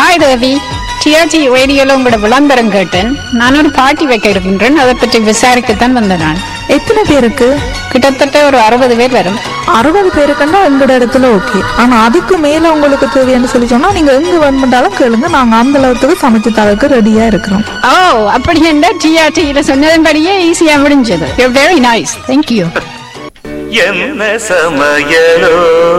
hi தேவி TRG ரேடியோல உங்களோட விளம்பரம் கேட்டேன் நான் ஒரு பார்ட்டி வைக்க இருக்கின்றேன் அதை பற்றி விசாரிக்கத்தான் வந்தேன் நான் எத்தனை பேருக்கு கிட்டத்தட்ட ஒரு அறுபது பேர் வரும் அறுபது பேருக்குன்னா எங்களோட இடத்துல ஓகே ஆனா அதுக்கு மேல உங்களுக்கு தேவைன்னு சொல்லி சொன்னா நீங்க எங்க வேணுமெண்டாலும் கேளுங்க நாங்க அந்த அளவுக்கு சமைச்சு தரக்கு ரெடியா இருக்கிறோம் ஓ அப்படி என்ன டிஆர்டியில சொன்னதன்படியே ஈஸியா முடிஞ்சது வெரி நைஸ் தேங்க்யூ என்ன சமயலோ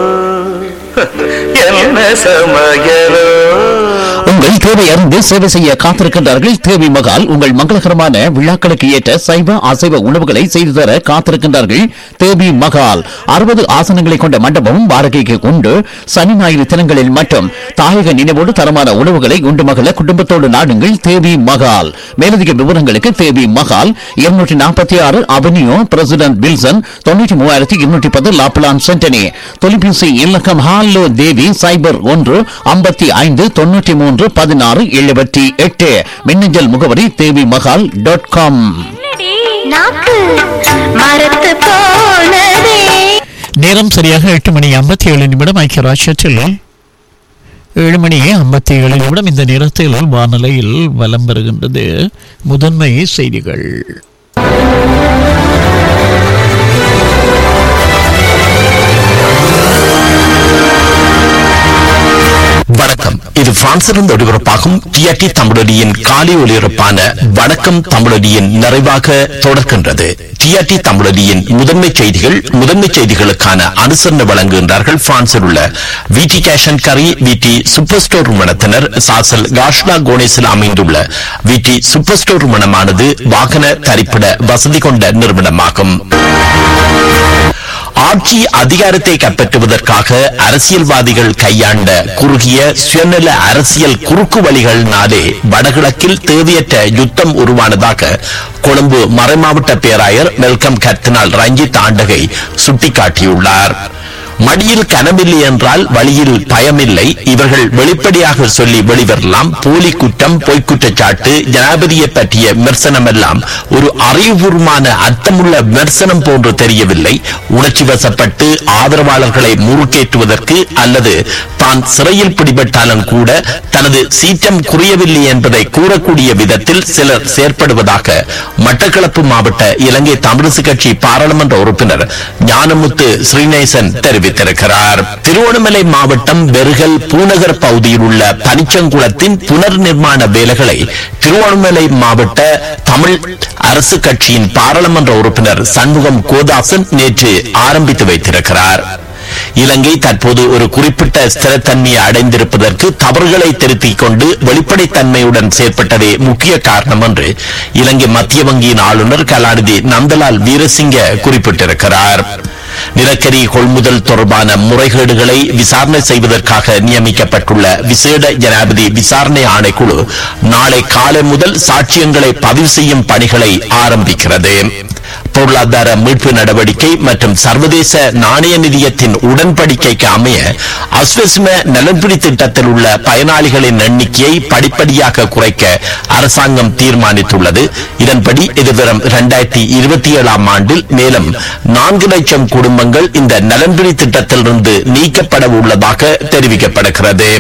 என்ன சமயலோ உங்கள் தேவை அறிந்து சேவை செய்ய காத்திருக்கின்றார்கள் தேவி மகால் உங்கள் மங்களகரமான விழாக்களுக்கு ஏற்ற சைவ அசைவ உணவுகளை செய்து தர காத்திருக்கின்றார்கள் தேவி மகால் அறுபது ஆசனங்களை கொண்ட மண்டபமும் வாடகைக்கு உண்டு சனி ஞாயிறு தினங்களில் மட்டும் தாயக நினைவோடு தரமான உணவுகளை உண்டு மகள குடும்பத்தோடு நாடுங்கள் தேவி மகால் மேலதிக விவரங்களுக்கு தேவி மகால் இருநூற்றி நாற்பத்தி ஆறு அவென்யூ பிரசிடென்ட் வில்சன் தொண்ணூற்றி மூவாயிரத்தி இருநூற்றி பத்து லாப்லான் சென்டனி தொலைபேசி இலக்கம் ஹாலோ தேவி சைபர் ஒன்று ஐம்பத்தி ஐந்து தொண்ணூற்றி மூன்று பதினாறு எழுபத்தி எட்டு மின்னஞ்சல் முகவரி தேவி மகால் டாட் காம் நாக்கு மரத்து போனதே நேரம் சரியாக எட்டு மணி ஐம்பத்தி ஏழு நிமிடம் ஐக்கிய ராஷ்டிரத்தில் ஏழு மணி ஐம்பத்தி ஏழு நிமிடம் இந்த நேரத்தில் வானிலையில் வலம் வருகின்றது முதன்மை செய்திகள் வணக்கம் இது பிரான்சிலிருந்து ஒளிபரப்பாகும் டிஆர்டி தமிழொலியின் காலை ஒளிபரப்பான வணக்கம் தமிழொலியின் நிறைவாக தொடர்கின்றது டிஆர்டி தமிழொலியின் முதன்மை செய்திகள் முதன்மை செய்திகளுக்கான அனுசரணை வழங்குகின்றார்கள் பிரான்சில் உள்ள விடி கேஷன் கரி விடி சூப்பர் ஸ்டோர் நிறுவனத்தினர் சாசல் காஷ்லா கோனேஸில் அமைந்துள்ள விடி சூப்பர் ஸ்டோர் நிறுவனமானது வாகன தரிப்பிட வசதி கொண்ட நிறுவனமாகும் ஆட்சி அதிகாரத்தை கைப்பற்றுவதற்காக அரசியல்வாதிகள் கையாண்ட குறுகிய சுயநல அரசியல் குறுக்கு வழிகளினாலே வடகிழக்கில் தேவையற்ற யுத்தம் உருவானதாக கொழும்பு மறைமாவட்ட பேராயர் மெல்கம் கர்த்தினால் ரஞ்சித் ஆண்டகை சுட்டிக்காட்டியுள்ளார் மடியில் கனமில்லை என்றால் வழியில் பயமில்லை இவர்கள் வெளிப்படையாக சொல்லி வெளிவரலாம் போலி குற்றம் பொய்க்குற்றச்சாட்டு ஜனாதிபதியை பற்றிய விமர்சனம் எல்லாம் ஒரு அறிவுபூர்வமான அர்த்தமுள்ள விமர்சனம் போன்று தெரியவில்லை உணர்ச்சி வசப்பட்டு ஆதரவாளர்களை முறுக்கேற்றுவதற்கு அல்லது தான் சிறையில் பிடிபட்டாலும் கூட தனது சீற்றம் குறையவில்லை என்பதை கூறக்கூடிய விதத்தில் சிலர் செயற்படுவதாக மட்டக்களப்பு மாவட்ட இலங்கை தமிழிசு கட்சி பாராளுமன்ற உறுப்பினர் ஞானமுத்து ஸ்ரீநேசன் தெரிவித்திருக்கிறார் திருவண்ணாமலை மாவட்டம் வெறுகல் பூநகர் பகுதியில் உள்ள பனிச்சங்குளத்தின் புனர் நிர்மாண வேலைகளை திருவண்ணாமலை மாவட்ட தமிழ் அரசு கட்சியின் பாராளுமன்ற உறுப்பினர் சண்முகம் கோதாசன் நேற்று ஆரம்பித்து வைத்திருக்கிறார் இலங்கை தற்போது ஒரு குறிப்பிட்ட ஸ்திரத்தன்மையை அடைந்திருப்பதற்கு தவறுகளை திருத்திக் கொண்டு வெளிப்படைத்தன்மையுடன் செயற்பட்டதே முக்கிய காரணம் என்று இலங்கை மத்திய வங்கியின் ஆளுநர் கலாநிதி நந்தலால் வீரசிங்க குறிப்பிட்டிருக்கிறார் நிலக்கரி கொள்முதல் தொடர்பான முறைகேடுகளை விசாரணை செய்வதற்காக நியமிக்கப்பட்டுள்ள விசேட ஜனாதிபதி விசாரணை ஆணைக்குழு நாளை காலை முதல் சாட்சியங்களை பதிவு செய்யும் பணிகளை ஆரம்பிக்கிறது பொருளாதார மீட்பு நடவடிக்கை மற்றும் சர்வதேச நாணய நிதியத்தின் உடன்படிக்கைக்கு அமைய அஸ்வஸ்ம நலன்புரி திட்டத்தில் உள்ள பயனாளிகளின் எண்ணிக்கையை படிப்படியாக குறைக்க அரசாங்கம் தீர்மானித்துள்ளது இதன்படி எதிர்வரும் இரண்டாயிரத்தி இருபத்தி ஏழாம் ஆண்டில் மேலும் நான்கு லட்சம் குடும்பங்கள் இந்த நலன்புரி திட்டத்திலிருந்து நீக்கப்பட உள்ளதாக தெரிவிக்கப்படுகிறது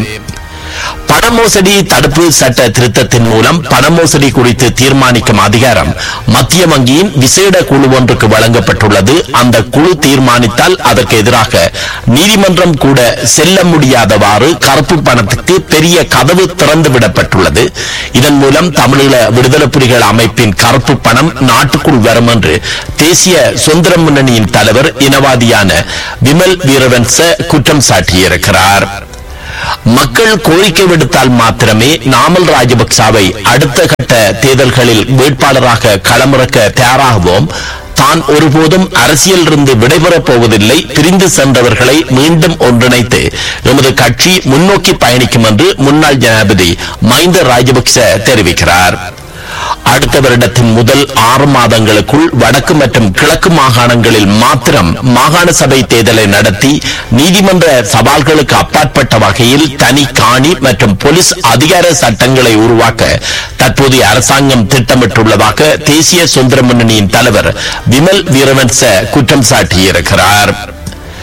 பண மோசடி தடுப்பு சட்ட திருத்தத்தின் மூலம் பண மோசடி குறித்து தீர்மானிக்கும் அதிகாரம் மத்திய வங்கியின் விசேட குழு ஒன்றுக்கு வழங்கப்பட்டுள்ளது அந்த குழு தீர்மானித்தால் அதற்கு எதிராக நீதிமன்றம் கூட செல்ல முடியாதவாறு கருப்பு பணத்துக்கு பெரிய கதவு திறந்து விடப்பட்டுள்ளது இதன் மூலம் தமிழீழ விடுதலை புலிகள் அமைப்பின் கருப்பு பணம் நாட்டுக்குள் வரும் என்று தேசிய சுதந்திர முன்னணியின் தலைவர் இனவாதியான விமல் வீரவன்ச குற்றம் சாட்டியிருக்கிறார் மக்கள் கோரிக்கை விடுத்தால் மாத்திரமே நாமல் ராஜபக்சாவை அடுத்த கட்ட தேர்தல்களில் வேட்பாளராக களமிறக்க தயாராகவும் தான் ஒருபோதும் அரசியலிருந்து விடைபெறப் போவதில்லை பிரிந்து சென்றவர்களை மீண்டும் ஒன்றிணைத்து எமது கட்சி முன்னோக்கி பயணிக்கும் என்று முன்னாள் ஜனாதிபதி மஹிந்த ராஜபக்ச தெரிவிக்கிறார் அடுத்த வருடத்தின் முதல் ஆறு மாதங்களுக்குள் வடக்கு மற்றும் கிழக்கு மாகாணங்களில் மாத்திரம் மாகாண சபை தேர்தலை நடத்தி நீதிமன்ற சவால்களுக்கு அப்பாற்பட்ட வகையில் தனி காணி மற்றும் போலீஸ் அதிகார சட்டங்களை உருவாக்க தற்போதைய அரசாங்கம் திட்டமிட்டுள்ளதாக தேசிய சுதந்திர முன்னணியின் தலைவர் விமல் வீரவன்ச குற்றம் சாட்டியிருக்கிறார்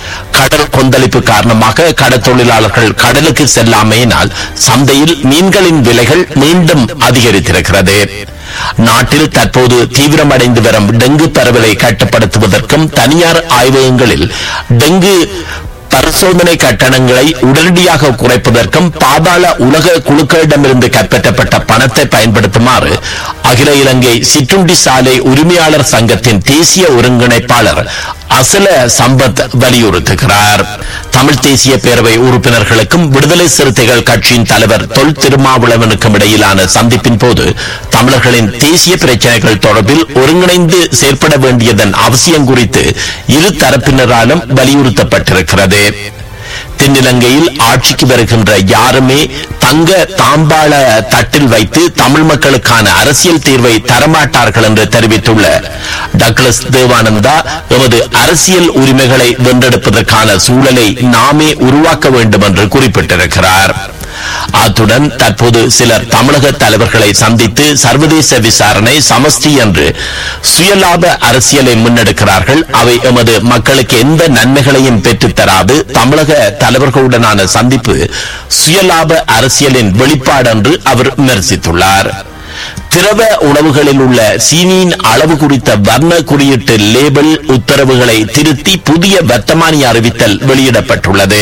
கடல் கொந்தளிப்பு காரணமாக கடற்தொழிலாளர்கள் கடலுக்கு செல்லாமையினால் சந்தையில் மீன்களின் விலைகள் மீண்டும் அதிகரித்திருக்கிறது நாட்டில் தற்போது தீவிரமடைந்து வரும் டெங்கு பரவலை கட்டுப்படுத்துவதற்கும் தனியார் ஆய்வகங்களில் டெங்கு பரிசோதனை கட்டணங்களை உடனடியாக குறைப்பதற்கும் பாதாள உலக குழுக்களிடமிருந்து கைப்பற்றப்பட்ட பணத்தை பயன்படுத்துமாறு அகில இலங்கை சிற்றுண்டி சாலை உரிமையாளர் சங்கத்தின் தேசிய ஒருங்கிணைப்பாளர் அசல சம்பத் வலியுறுத்துகிறார் தமிழ் தேசிய பேரவை உறுப்பினர்களுக்கும் விடுதலை சிறுத்தைகள் கட்சியின் தலைவர் தொல் திருமாவளவனுக்கும் இடையிலான சந்திப்பின் போது தமிழர்களின் தேசிய பிரச்சனைகள் தொடர்பில் ஒருங்கிணைந்து செயற்பட வேண்டியதன் அவசியம் குறித்து இரு தரப்பினராலும் வலியுறுத்தப்பட்டிருக்கிறது தென்னிலங்கையில் ஆட்சிக்கு வருகின்ற யாருமே தங்க தாம்பாள தட்டில் வைத்து தமிழ் மக்களுக்கான அரசியல் தீர்வை தரமாட்டார்கள் என்று தெரிவித்துள்ள டக்ளஸ் தேவானந்தா எமது அரசியல் உரிமைகளை வென்றெடுப்பதற்கான சூழலை நாமே உருவாக்க வேண்டும் என்று குறிப்பிட்டிருக்கிறார் அத்துடன் தற்போது சிலர் தமிழக தலைவர்களை சந்தித்து சர்வதேச விசாரணை சமஷ்டி என்று சுயலாப அரசியலை முன்னெடுக்கிறார்கள் அவை எமது மக்களுக்கு எந்த நன்மைகளையும் பெற்றுத் தராது தமிழக தலைவர்களுடனான சந்திப்பு சுயலாப அரசியலின் வெளிப்பாடு என்று அவர் விமர்சித்துள்ளார் திரவ உணவுகளில் உள்ள சீனியின் அளவு குறித்த வர்ண குறியீட்டு லேபிள் உத்தரவுகளை திருத்தி புதிய வர்த்தமானி அறிவித்தல் வெளியிடப்பட்டுள்ளது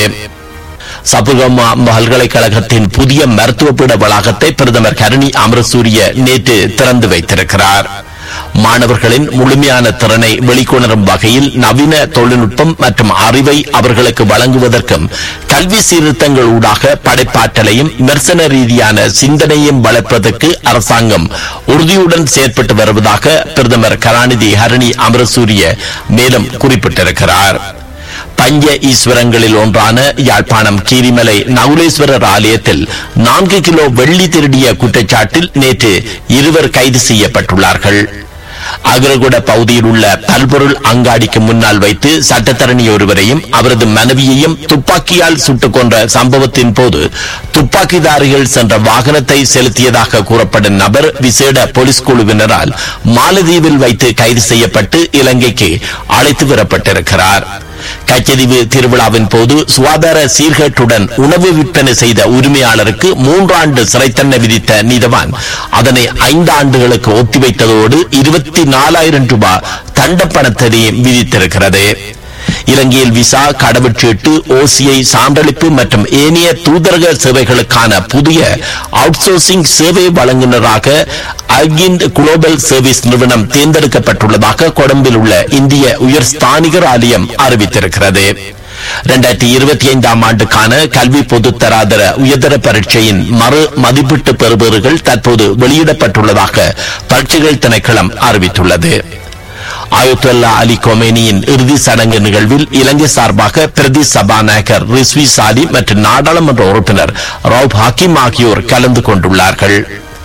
சபுகமா பல்கலைக்கழகத்தின் புதிய மருத்துவ பீட வளாகத்தை பிரதமர் கருணி அமரசூரிய நேற்று திறந்து வைத்திருக்கிறார் மாணவர்களின் முழுமையான திறனை வெளிக்கொணரும் வகையில் நவீன தொழில்நுட்பம் மற்றும் அறிவை அவர்களுக்கு வழங்குவதற்கும் கல்வி சீர்திருத்தங்கள் ஊடாக படைப்பாற்றலையும் விமர்சன ரீதியான சிந்தனையும் வளர்ப்பதற்கு அரசாங்கம் உறுதியுடன் செயற்பட்டு வருவதாக பிரதமர் கருணாநிதி ஹரணி அமரசூரிய மேலும் குறிப்பிட்டிருக்கிறார் பஞ்ச ஈஸ்வரங்களில் ஒன்றான யாழ்ப்பாணம் கீரிமலை நகுலேஸ்வரர் ஆலயத்தில் நான்கு கிலோ வெள்ளி திருடிய குற்றச்சாட்டில் நேற்று இருவர் கைது செய்யப்பட்டுள்ளார்கள் அகரகுட பகுதியில் உள்ள பல்பொருள் அங்காடிக்கு முன்னால் வைத்து சட்டத்தரணி ஒருவரையும் அவரது மனைவியையும் துப்பாக்கியால் சுட்டுக் கொன்ற சம்பவத்தின் போது துப்பாக்கிதாரிகள் சென்ற வாகனத்தை செலுத்தியதாக கூறப்படும் நபர் விசேட போலீஸ் குழுவினரால் மாலதீவில் வைத்து கைது செய்யப்பட்டு இலங்கைக்கு அழைத்து வரப்பட்டிருக்கிறார் கச்சதீவு திருவிழாவின் போது சுகாதார சீர்கேட்டுடன் உணவு விற்பனை செய்த உரிமையாளருக்கு மூன்றாண்டு சிறை தண்டனை விதித்த நீதவான் அதனை ஐந்து ஆண்டுகளுக்கு ஒத்திவைத்ததோடு இருபத்தி நாலாயிரம் ரூபாய் தண்டப்பணத்தையும் விதித்திருக்கிறது இலங்கையில் விசா கடவுச்சீட்டு ஓசிஐ சான்றளிப்பு மற்றும் ஏனைய தூதரக சேவைகளுக்கான புதிய அவுட்சோர்சிங் சேவை வழங்குநராக அகிண்ட் குளோபல் சர்வீஸ் நிறுவனம் தேர்ந்தெடுக்கப்பட்டுள்ளதாக கொழும்பில் உள்ள இந்திய உயர் ஸ்தானிகர் ஆலயம் அறிவித்திருக்கிறது இரண்டாயிரத்தி இருபத்தி ஐந்தாம் ஆண்டுக்கான கல்வி பொதுத்தராதர உயர்தர பரீட்சையின் மறு மதிப்பீட்டு பெறுபேறுகள் தற்போது வெளியிடப்பட்டுள்ளதாக பரீட்சைகள் திணைக்களம் அறிவித்துள்ளது ஆயுத்துல்லா அலி கொமேனியின் இறுதி சடங்கு நிகழ்வில் இலங்கை சார்பாக பிரதி சபாநாயகர் ரிஸ்வி சாலி மற்றும் நாடாளுமன்ற உறுப்பினர் ரவுப் ஹக்கீம் ஆகியோர் கலந்து கொண்டுள்ளார்கள்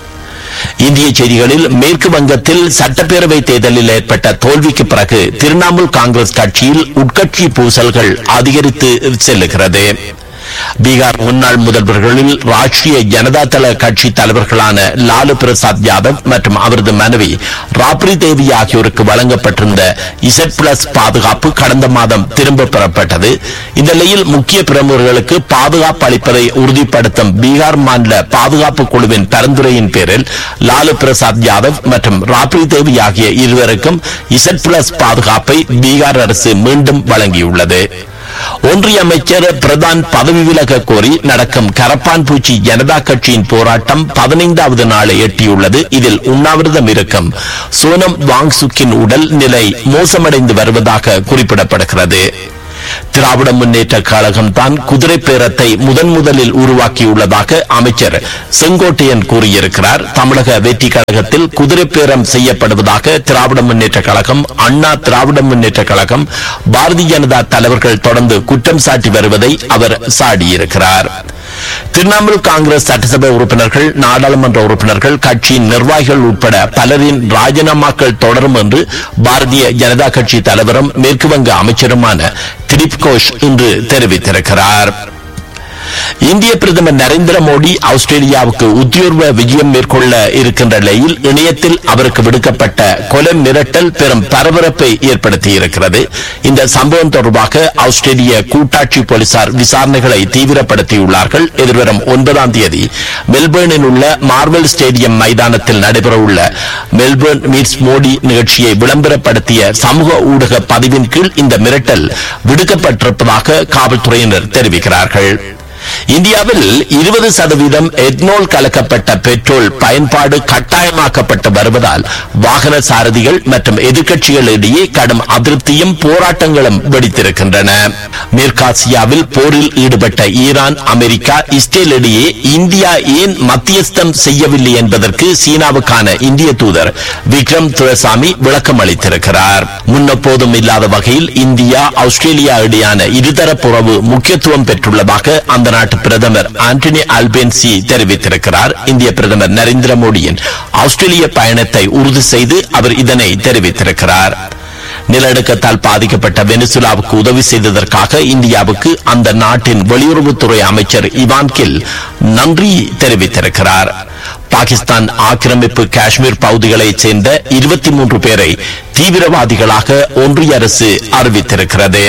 இந்திய செய்திகளில் மேற்கு வங்கத்தில் சட்டப்பேரவை தேர்தலில் ஏற்பட்ட தோல்விக்கு பிறகு திரிணாமுல் காங்கிரஸ் கட்சியில் உட்கட்சி பூசல்கள் அதிகரித்து செல்லுகிறது பீகார் முன்னாள் முதல்வர்களில் ராஷ்டிரிய ஜனதா தள கட்சி தலைவர்களான லாலு பிரசாத் யாதவ் மற்றும் அவரது மனைவி ராப்ரி தேவி ஆகியோருக்கு வழங்கப்பட்டிருந்த இசட் பிளஸ் பாதுகாப்பு கடந்த மாதம் திரும்ப பெறப்பட்டது இந்த நிலையில் முக்கிய பிரமுகர்களுக்கு பாதுகாப்பு அளிப்பதை உறுதிப்படுத்தும் பீகார் மாநில பாதுகாப்பு குழுவின் பரிந்துரையின் பேரில் லாலு பிரசாத் யாதவ் மற்றும் ராப்ரி தேவி ஆகிய இருவருக்கும் இசட் பிளஸ் பாதுகாப்பை பீகார் அரசு மீண்டும் வழங்கியுள்ளது ஒன்றிய அமைச்சர் பிரதான் பதவி விலக கோரி நடக்கும் கரப்பான் பூச்சி ஜனதா கட்சியின் போராட்டம் பதினைந்தாவது நாளை எட்டியுள்ளது இதில் உண்ணாவிரதம் இருக்கும் சோனம் வாங்சுக்கின் உடல் நிலை மோசமடைந்து வருவதாக குறிப்பிடப்படுகிறது திராவிட முன்னேற்ற கழகம் தான் குதிரை பேரத்தை முதன் முதலில் உருவாக்கியுள்ளதாக அமைச்சர் செங்கோட்டையன் கூறியிருக்கிறார் தமிழக வெற்றி கழகத்தில் குதிரை பேரம் செய்யப்படுவதாக திராவிட முன்னேற்ற கழகம் அண்ணா திராவிட முன்னேற்ற கழகம் பாரதிய ஜனதா தலைவர்கள் தொடர்ந்து குற்றம் சாட்டி வருவதை அவர் சாடியிருக்கிறார் திரிணாமுல் காங்கிரஸ் சட்டசபை உறுப்பினர்கள் நாடாளுமன்ற உறுப்பினர்கள் கட்சியின் நிர்வாகிகள் உட்பட பலரின் ராஜினாமாக்கள் தொடரும் என்று பாரதிய ஜனதா கட்சி தலைவரும் மேற்கு வங்க அமைச்சருமான திலீப் கோஷ் இன்று தெரிவித்திருக்கிறார் இந்திய பிரதமர் நரேந்திர மோடி ஆஸ்திரேலியாவுக்கு உத்தியோர்வ விஜயம் மேற்கொள்ள இருக்கின்ற நிலையில் இணையத்தில் அவருக்கு விடுக்கப்பட்ட கொலை மிரட்டல் பெரும் பரபரப்பை ஏற்படுத்தி இருக்கிறது இந்த சம்பவம் தொடர்பாக ஆஸ்திரேலிய கூட்டாட்சி போலீசார் விசாரணைகளை தீவிரப்படுத்தியுள்ளார்கள் எதிர்வரும் ஒன்பதாம் தேதி மெல்பேர்னில் உள்ள மார்வல் ஸ்டேடியம் மைதானத்தில் நடைபெறவுள்ள மெல்பேர்ன் மீட்ஸ் மோடி நிகழ்ச்சியை விளம்பரப்படுத்திய சமூக ஊடக பதிவின் கீழ் இந்த மிரட்டல் விடுக்கப்பட்டிருப்பதாக காவல்துறையினர் தெரிவிக்கிறார்கள் இந்தியாவில் இருபது சதவீதம் எத்னோல் கலக்கப்பட்ட பெட்ரோல் பயன்பாடு கட்டாயமாக்கப்பட்டு வருவதால் வாகன சாரதிகள் மற்றும் எதிர்க்கட்சிகளிடையே கடும் அதிருப்தியும் போராட்டங்களும் வெடித்திருக்கின்றன மேற்காசியாவில் போரில் ஈடுபட்ட ஈரான் அமெரிக்கா இஸ்ரேல் இடையே இந்தியா ஏன் மத்தியஸ்தம் செய்யவில்லை என்பதற்கு சீனாவுக்கான இந்திய தூதர் விக்ரம் துரசாமி விளக்கம் அளித்திருக்கிறார் முன்னெப்போதும் இல்லாத வகையில் இந்தியா ஆஸ்திரேலியா இடையான இருதரப்புறவு முக்கியத்துவம் பெற்றுள்ளதாக அந்த நாட்டு பிரதமர் ஆண்டனி அல்பேன்சி தெரிவித்திருக்கிறார் இந்திய பிரதமர் நரேந்திர மோடியின் ஆஸ்திரேலிய பயணத்தை உறுதி செய்து அவர் இதனை தெரிவித்திருக்கிறார் நிலநடுக்கத்தால் பாதிக்கப்பட்ட வெனிசுலாவுக்கு உதவி செய்ததற்காக இந்தியாவுக்கு அந்த நாட்டின் வெளியுறவுத்துறை அமைச்சர் இவான் கில் நன்றி தெரிவித்திருக்கிறார் பாகிஸ்தான் ஆக்கிரமிப்பு காஷ்மீர் பகுதிகளைச் சேர்ந்த இருபத்தி மூன்று பேரை தீவிரவாதிகளாக ஒன்றிய அரசு அறிவித்திருக்கிறது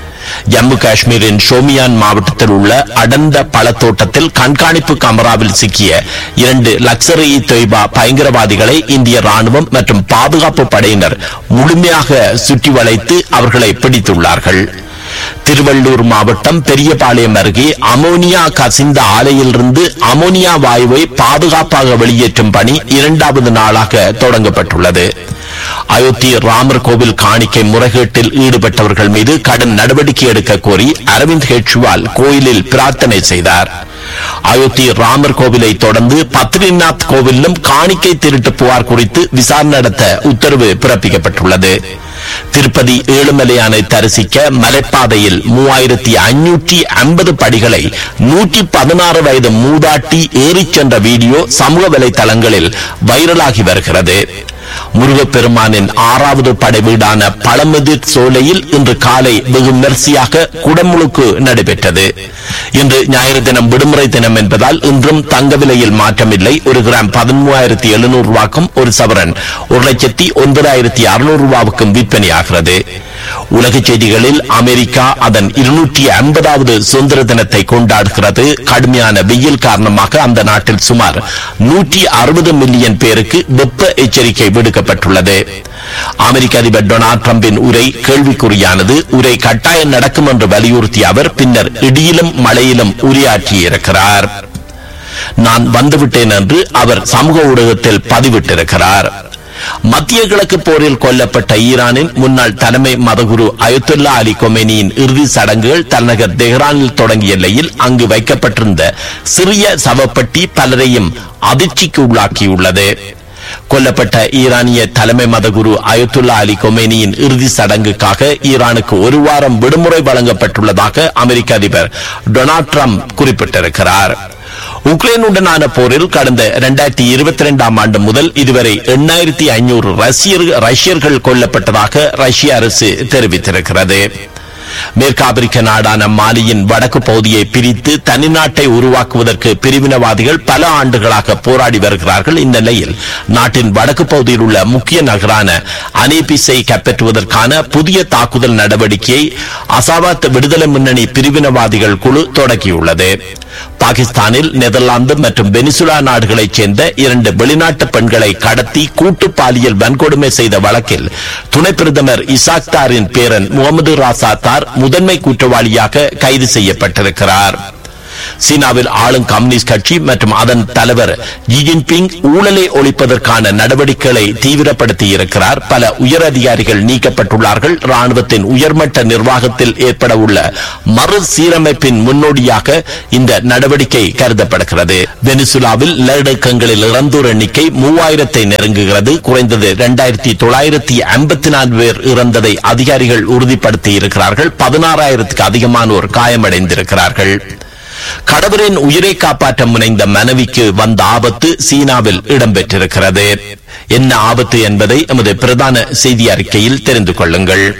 ஜம்மு காஷ்மீரின் ஷோமியான் மாவட்டத்தில் உள்ள அடர்ந்த பழத்தோட்டத்தில் கண்காணிப்பு கமராவில் சிக்கிய இரண்டு லக்சர் இ தொய்பா பயங்கரவாதிகளை இந்திய ராணுவம் மற்றும் பாதுகாப்பு படையினர் முழுமையாக சுற்றி வளைத்து அவர்களை பிடித்துள்ளார்கள் திருவள்ளூர் மாவட்டம் பெரியபாளையம் அருகே அமோனியா கசிந்த ஆலையிலிருந்து அமோனியா வாயுவை பாதுகாப்பாக வெளியேற்றும் பணி இரண்டாவது நாளாக தொடங்கப்பட்டுள்ளது அயோத்தி ராமர் கோவில் காணிக்கை முறைகேட்டில் ஈடுபட்டவர்கள் மீது கடும் நடவடிக்கை எடுக்க கோரி அரவிந்த் கெஜ்ரிவால் கோயிலில் பிரார்த்தனை செய்தார் அயோத்தி ராமர் கோவிலை தொடர்ந்து பத்ரிநாத் கோவிலும் காணிக்கை திருட்டு புகார் குறித்து விசாரணை நடத்த உத்தரவு பிறப்பிக்கப்பட்டுள்ளது திருப்பதி ஏழுமலையானை தரிசிக்க மலைப்பாதையில் மூவாயிரத்தி ஐநூற்றி ஐம்பது படிகளை நூற்றி பதினாறு வயது மூதாட்டி ஏறிச் சென்ற வீடியோ சமூக வலைதளங்களில் வைரலாகி வருகிறது முருகப்பெருமானின் ஆறாவது படை வீடான பழமுதிர் சோலையில் இன்று காலை வெகு விமர்சையாக குடமுழுக்கு நடைபெற்றது இன்று ஞாயிறு தினம் விடுமுறை தினம் என்பதால் இன்றும் தங்க விலையில் மாற்றமில்லை ஒரு கிராம் பதிமூவாயிரத்தி எழுநூறு ரூபாய்க்கும் ஒரு சவரன் ஒரு லட்சத்தி ஒன்பதாயிரத்தி அறுநூறு ரூபாவுக்கும் விற்பனையாகிறது உலகச் செய்திகளில் அமெரிக்கா அதன் இருநூற்றி ஐம்பதாவது சுதந்திர தினத்தை கொண்டாடுகிறது கடுமையான வெயில் காரணமாக அந்த நாட்டில் சுமார் நூற்றி அறுபது மில்லியன் பேருக்கு வெப்ப எச்சரிக்கை விடுக்கப்பட்டுள்ளது அமெரிக்க அதிபர் டொனால்ட் டிரம்பின் உரை கேள்விக்குறியானது உரை கட்டாயம் நடக்கும் என்று வலியுறுத்திய அவர் பின்னர் இடியிலும் மழையிலும் உரையாற்றியிருக்கிறார் நான் வந்துவிட்டேன் என்று அவர் சமூக ஊடகத்தில் பதிவிட்டிருக்கிறார் மத்திய கிழக்கு போரில் கொல்லப்பட்ட ஈரானின் முன்னாள் தலைமை மதகுரு அயத்துல்லா அலி கொமேனியின் இறுதி சடங்குகள் தலைநகர் தெஹ்ரானில் தொடங்கிய நிலையில் அங்கு வைக்கப்பட்டிருந்த சிறிய சவப்பட்டி பலரையும் அதிர்ச்சிக்கு உள்ளாக்கியுள்ளது கொல்லப்பட்ட ஈரானிய தலைமை மதகுரு அயத்துல்லா அலி கொமேனியின் இறுதி சடங்குக்காக ஈரானுக்கு ஒரு வாரம் விடுமுறை வழங்கப்பட்டுள்ளதாக அமெரிக்க அதிபர் டொனால்ட் ட்ரம்ப் குறிப்பிட்டிருக்கிறார் உக்ரைனுடனான போரில் கடந்த இரண்டாயிரத்தி இருபத்தி இரண்டாம் ஆண்டு முதல் இதுவரை எண்ணாயிரத்தி ஐநூறு ரஷ்யர் ரஷ்யர்கள் கொல்லப்பட்டதாக ரஷ்ய அரசு தெரிவித்திருக்கிறது மேற்கு ஆப்பிரிக்க நாடான மாலியின் வடக்கு பகுதியை பிரித்து தனிநாட்டை உருவாக்குவதற்கு பிரிவினவாதிகள் பல ஆண்டுகளாக போராடி வருகிறார்கள் இந்த நிலையில் நாட்டின் வடக்கு பகுதியில் உள்ள முக்கிய நகரான அனேபிஸை கைப்பற்றுவதற்கான புதிய தாக்குதல் நடவடிக்கையை அசாவாத் விடுதலை முன்னணி பிரிவினவாதிகள் குழு தொடங்கியுள்ளது பாகிஸ்தானில் நெதர்லாந்து மற்றும் வெனிசுலா நாடுகளைச் சேர்ந்த இரண்டு வெளிநாட்டு பெண்களை கடத்தி கூட்டு பாலியல் வன்கொடுமை செய்த வழக்கில் துணை பிரதமர் இசாக்தாரின் பேரன் முகமது ராசா தார் முதன்மை குற்றவாளியாக கைது செய்யப்பட்டிருக்கிறார் சீனாவில் ஆளும் கம்யூனிஸ்ட் கட்சி மற்றும் அதன் தலைவர் ஜி ஜின்பிங் ஊழலை ஒழிப்பதற்கான நடவடிக்கைகளை தீவிரப்படுத்தி இருக்கிறார் பல உயர் அதிகாரிகள் நீக்கப்பட்டுள்ளார்கள் ராணுவத்தின் உயர்மட்ட நிர்வாகத்தில் ஏற்பட உள்ள மறுசீரமைப்பின் முன்னோடியாக இந்த நடவடிக்கை கருதப்படுகிறது வெனிசுலாவில் நிலநடுக்கங்களில் இறந்தோர் எண்ணிக்கை மூவாயிரத்தை நெருங்குகிறது குறைந்தது இரண்டாயிரத்தி தொள்ளாயிரத்தி ஐம்பத்தி நாலு பேர் இறந்ததை அதிகாரிகள் உறுதிப்படுத்தி இருக்கிறார்கள் பதினாறாயிரத்துக்கு அதிகமானோர் காயமடைந்திருக்கிறார்கள் கடவுளின் உயிரை காப்பாற்ற முனைந்த மனைவிக்கு வந்த ஆபத்து சீனாவில் இடம்பெற்றிருக்கிறது என்ன ஆபத்து என்பதை எமது பிரதான செய்தி அறிக்கையில் தெரிந்து கொள்ளுங்கள்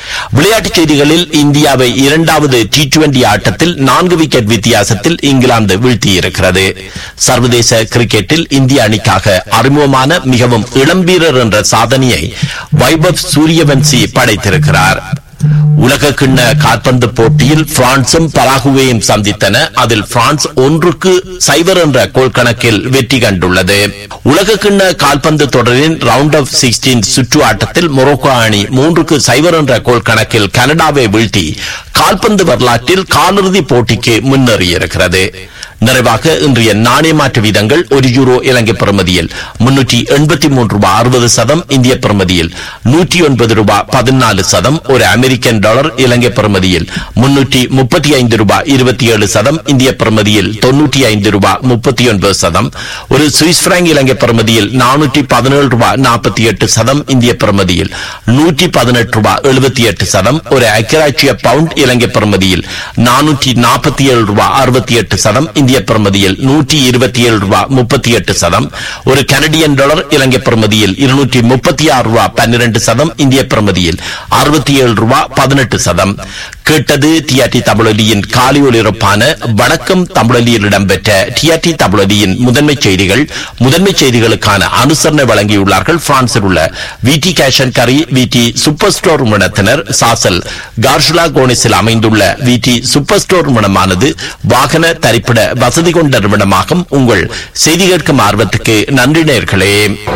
விளையாட்டுச் செய்திகளில் இந்தியாவை இரண்டாவது டி டுவெண்டி ஆட்டத்தில் நான்கு விக்கெட் வித்தியாசத்தில் இங்கிலாந்து வீழ்த்தியிருக்கிறது சர்வதேச கிரிக்கெட்டில் இந்திய அணிக்காக அறிமுகமான மிகவும் இளம் வீரர் என்ற சாதனையை வைபவ் சூரியவன்சி படைத்திருக்கிறார் உலக கிண்ண கால்பந்து போட்டியில் பிரான்சும் பராகுவேயும் சந்தித்தன அதில் பிரான்ஸ் ஒன்றுக்கு சைபர் என்ற கோல் கணக்கில் வெற்றி கண்டுள்ளது உலக கிண்ண கால்பந்து தொடரின் ரவுண்ட் ஆஃப் சிக்ஸ்டீன் சுற்று ஆட்டத்தில் மொரோக்கோ அணி மூன்றுக்கு சைபர் என்ற கோல் கணக்கில் கனடாவை வீழ்த்தி கால்பந்து வரலாற்றில் காலிறுதி போட்டிக்கு முன்னேறியிருக்கிறது நிறைவாக இன்றைய நாணய மாற்று வீதங்கள் ஒரு யூரோ இலங்கை பிரமதியில் முன்னூற்றி எண்பத்தி மூன்று ரூபாய் அறுபது சதம் இந்திய பிரமதியில் நூற்றி ஒன்பது ரூபாய் பதினாலு சதம் ஒரு அமெரிக்கன் டாலர் இலங்கை பிரமதியில் முன்னூற்றி முப்பத்தி ஐந்து ரூபாய் இருபத்தி ஏழு சதம் இந்திய பிரமதியில் தொன்னூற்றி ஐந்து ரூபாய் முப்பத்தி ஒன்பது சதம் ஒரு சுவிஸ் பிராங்க் இலங்கை பிரமதியில் நானூற்றி பதினேழு ரூபாய் நாற்பத்தி எட்டு சதம் இந்திய பிரமதியில் நூற்றி பதினெட்டு ரூபாய் எழுபத்தி எட்டு சதம் ஒரு ஐக்கியராட்சிய பவுண்ட் இலங்கை பிரமதியில் நானூற்றி நாற்பத்தி ஏழு ரூபாய் அறுபத்தி எட்டு சதம் இந்திய பிரமதியில் நூற்றி இருபத்தி ஏழு ரூபாய் முப்பத்தி எட்டு சதம் ஒரு கனடியன் டாலர் இலங்கை பிரமதியில் இருநூற்றி முப்பத்தி ஆறு ரூபாய் பன்னிரண்டு சதம் இந்திய பிரமதியில் அறுபத்தி ஏழு ரூபாய் பதினெட்டு சதம் கேட்டது டிஆர்டி தமிழொலியின் காலை ஒலிபரப்பான வணக்கம் தமிழொலியில் இடம்பெற்ற டிஆர்டி தமிழொலியின் முதன்மை செய்திகள் முதன்மை செய்திகளுக்கான அனுசரணை வழங்கியுள்ளார்கள் பிரான்சில் உள்ள விடி கேஷன் கரி விடி சூப்பர் ஸ்டோர் நிறுவனத்தினர் சாசல் கார்ஷுலா கோனிஸில் அமைந்துள்ள விடி சூப்பர் ஸ்டோர் நிறுவனமானது வாகன தரிப்பிட வசதி கொண்ட நிறுவனமாகும் உங்கள் செய்தி கேட்கும் ஆர்வத்துக்கு நன்றி நேர்களே